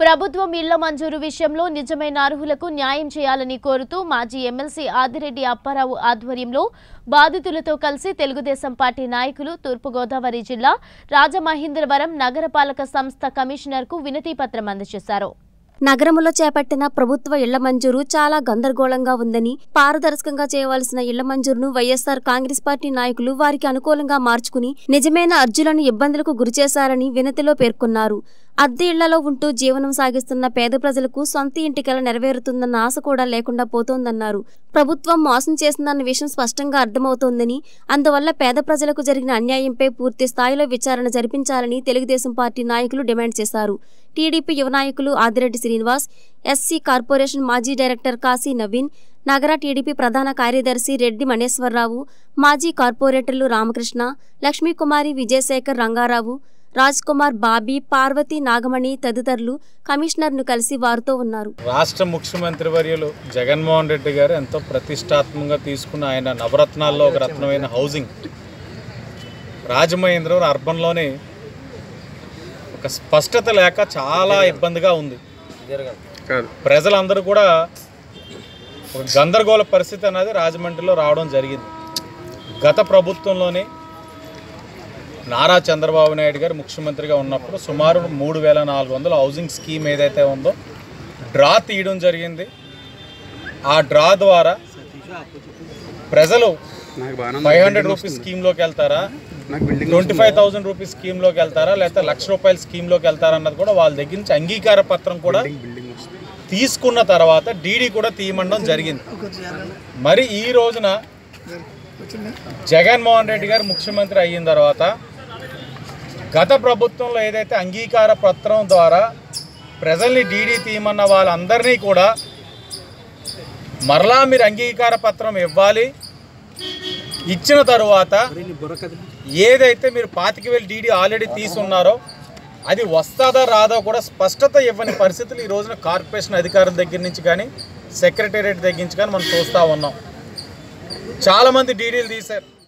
ప్రభుత్వం ఇళ్ల మంజూరు విషయంలో నిజమైన అర్హులకు న్యాయం చేయాలని కోరుతూ మాజీ ఎమ్మెల్సీ ఆదిరెడ్డి అప్పారావు ఆధ్వర్యంలో బాధితులతో కలిసి తెలుగుదేశం పార్టీ నాయకులు తూర్పుగోదావరి జిల్లా రాజమహేంద్రవరం నగరపాలక సంస్థ కమిషనర్కు వినతి పత్రం అందజేశారు నగరంలో చేపట్టిన ప్రభుత్వ ఇళ్ల మంజూరు చాలా గందరగోళంగా ఉందని పారదర్శకంగా చేయవలసిన ఇళ్ల మంజూరును వైఎస్ఆర్ కాంగ్రెస్ పార్టీ నాయకులు వారికి అనుకూలంగా మార్చుకుని నిజమైన అర్జులను ఇబ్బందులకు గురిచేశారని వినతిలో పేర్కొన్నారు అద్దె ఇళ్లలో ఉంటూ జీవనం సాగిస్తున్న పేద ప్రజలకు సొంత ఇంటికల నెరవేరుతుందన్న ఆశ కూడా లేకుండా పోతోందన్నారు ప్రభుత్వం మోసం చేసిందన్న విషయం స్పష్టంగా అర్థమవుతోందని అందువల్ల పేద ప్రజలకు జరిగిన అన్యాయంపై పూర్తి స్థాయిలో విచారణ జరిపించాలని తెలుగుదేశం పార్టీ నాయకులు డిమాండ్ చేశారు టీడీపీ యువ నాయకులు ఆదిరెడ్డి శ్రీనివాస్ ఎస్సీ కార్పొరేషన్ మాజీ డైరెక్టర్ కాశీ నవీన్ నగర టీడీపీ ప్రధాన కార్యదర్శి రెడ్డి మణేశ్వరరావు మాజీ కార్పొరేటర్లు రామకృష్ణ లక్ష్మీకుమారి విజయశేఖర్ రంగారావు రాజ్ కుమార్ బాబీ పార్వతి నాగమణి తదితరులు కమిషనర్ను కలిసి వారితో ఉన్నారు రాష్ట్ర ముఖ్యమంత్రి వర్యులు జగన్మోహన్ రెడ్డి గారు ఎంతో ప్రతిష్టాత్మకంగా తీసుకున్న ఆయన నవరత్నాల్లో ఒక రత్నమైన హౌసింగ్ రాజమహేంద్రవరం అర్బన్లోని ఒక స్పష్టత లేక చాలా ఇబ్బందిగా ఉంది ప్రజలందరూ కూడా ఒక గందరగోళ పరిస్థితి అనేది రాజమండ్రిలో రావడం జరిగింది గత ప్రభుత్వంలోనే నారా చంద్రబాబు నాయుడు గారు ముఖ్యమంత్రిగా ఉన్నప్పుడు సుమారు మూడు వేల నాలుగు వందల హౌసింగ్ స్కీమ్ ఏదైతే ఉందో డ్రా తీయడం జరిగింది ఆ డ్రా ద్వారా ప్రజలు ఫైవ్ హండ్రెడ్ రూపీస్ స్కీమ్లోకి వెళ్తారా ట్వంటీ ఫైవ్ థౌసండ్ రూపీస్ స్కీమ్లోకి వెళ్తారా లేకపోతే లక్ష రూపాయల స్కీమ్లోకి వెళ్తారా అన్నది కూడా వాళ్ళ దగ్గర నుంచి అంగీకార పత్రం కూడా తీసుకున్న తర్వాత డీడీ కూడా తీయమండం జరిగింది మరి ఈ రోజున జగన్మోహన్ రెడ్డి గారు ముఖ్యమంత్రి అయిన తర్వాత గత ప్రభుత్వంలో ఏదైతే అంగీకార పత్రం ద్వారా ప్రజల్ని డీడీ తీయమన్న వాళ్ళందరినీ కూడా మరలా మీరు అంగీకార పత్రం ఇవ్వాలి ఇచ్చిన తరువాత ఏదైతే మీరు పాతిక వేలు డీడీ ఆల్రెడీ తీసున్నారో అది వస్తుందా రాదో కూడా స్పష్టత ఇవ్వని పరిస్థితులు ఈ రోజున కార్పొరేషన్ అధికారుల దగ్గర నుంచి కానీ సెక్రటేరియట్ దగ్గర నుంచి కానీ మనం చూస్తూ ఉన్నాం చాలామంది డీడీలు తీశారు